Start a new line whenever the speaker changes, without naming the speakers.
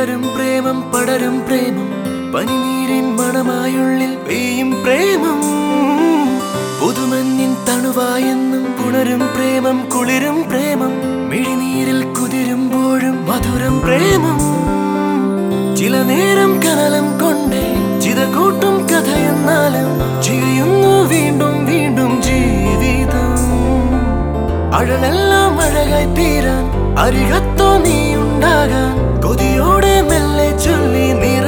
വിടരും പ്രേമം പടരും പ്രേമം പനിനീരിൻ മണമായുള്ളിൽ പെയ്യും പ്രേമം പുതുമഞ്ഞിൻ തണുവായെന്നും പുണരും പ്രേമം കുളിരും പ്രേമം മിഴിനീരിൽ കുതിരുമ്പോഴും മധുരം പ്രേമം ചില നേരം കനലം കൊണ്ടേ ചിത കൂട്ടും കഥയെന്നാലും ചെയ്യുന്നു വീണ്ടും വീണ്ടും ജീവിതം അഴലെല്ലാം അഴകായി തീരാൻ അരികത്തോ നീ ഉണ്ടാകാൻ കൊതിയോടെ മെല്ലെ ചൊല്ലി നീ